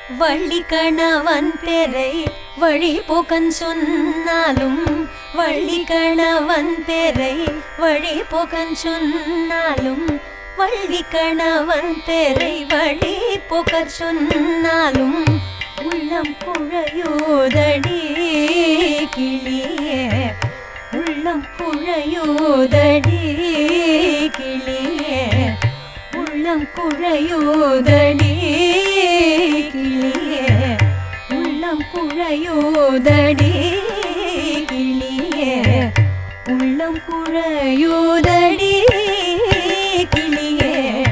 வள்ளி கணவன் பெரை வழி போக்கன் சொன்னாலும் வள்ளி கணவன் பெரை வழி போக்கன் சொன்னாலும் வள்ளி கணவன் பெரை வழி போக்கற் சொன்னாலும் உள்ளம் குழையோதடி கிளியே உள்ளம் குழையோதடி கிளியே உள்ளம் குழையோதடி கிளியே உள்ளம் குழையோதடி கிளியே உள்ளம் குழையோதடி கிளியே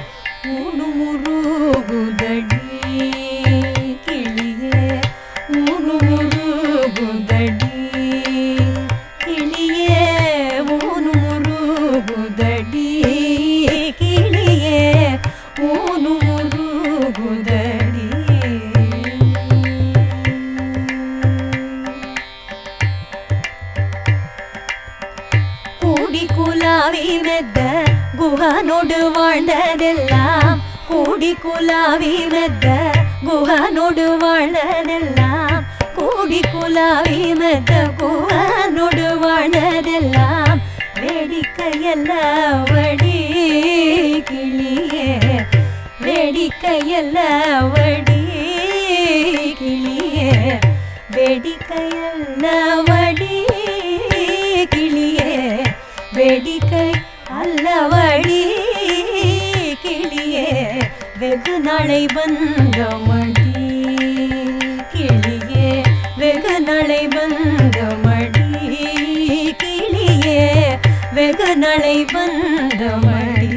ஊனுமுருகுதடி கிளியே ஊனுமுருகுதடி கிளியே ஊனுமுருகுதடி கிளியே ஊனுமுருகுதடி கூடி குலாவி மெத்த குஹனோடு வாழ்ந்ததெல்லாம் கூடி குலாவி மெத்த குஹனோடு வாழ்ந்ததெல்லாம் கூடி குலாவி மெத்த குஹனோடு வாழ்ந்ததெல்லாம் வேடிக்கையல்ல வடி கிளியே வேடிக்கையல்ல வடி கிளியே வேடிக்கையல்ல வடி கிளியே வேடிக்கை அல்லவழி கிளியே வெகு நாளை வந்தமடி கிளியே வெகு நாளை வந்தமடி கிளியே வெகு நாளை வந்தமடி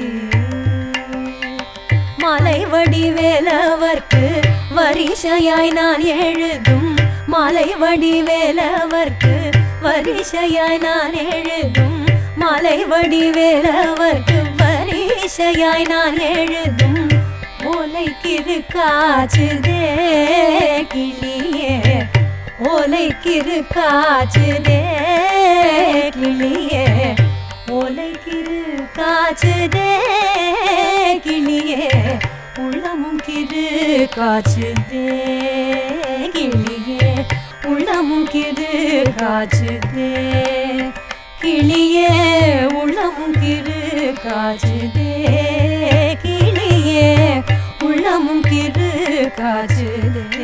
மாலை வடிவேலவர்க்கு வரிசையாய் நான் எழுதும் மாலை வடிவேலவர்க்கு வரிசையாய் நான் எழுதும் மாலை வடிவேலவர்க்கு வரிசையாய் நான் எழுதும் ஓலைக்கிரு காச்சுதே கிளியே ஓலைக்கிரு காச்சுதே கிளியே ஓலைக்கிரு காச்சுதே கிளியே உள்ளமும் கிரு காச்சுதே கிளியே உள்ளமும் கிரு காச்சுதே கிளியே உள்ளமும் கிரு காச்சுதே கிளியே உள்ளமும் கிரு காச்சுதே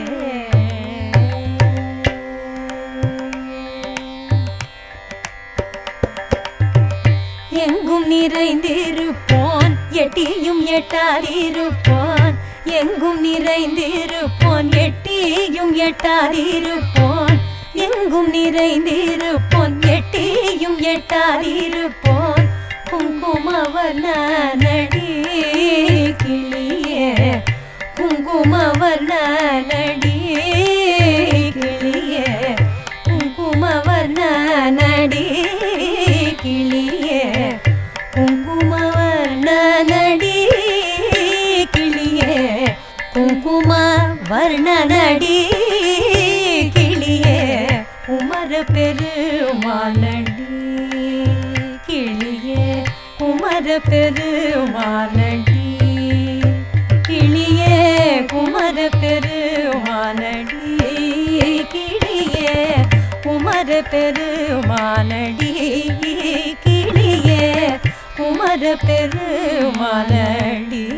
எங்கும் நிறைந்திருப்போன் எட்டியும் எட்டாதிருப்போன் எங்கும் நிறைந்திருப்போன் எட்டியும் எட்டாதிருப்போன் எங்கும் நிறைந்திருப்போன் எட்டியும் எட்டாதிருப்போன் குங்குமவர் நடி கிளியே குங்குமவர் நடி கிளியே குங்குமவர் நடி கிளியே குங்குமவர் நடி கிளியே குங்கும வர்ணனடி கிளியே குமர பெருமானடி கிளியே குமர பெருமானடி கிளியே குமர பெருமானடி கிளியே குமர பெருமானடி கிளியே குமர பெருமானடி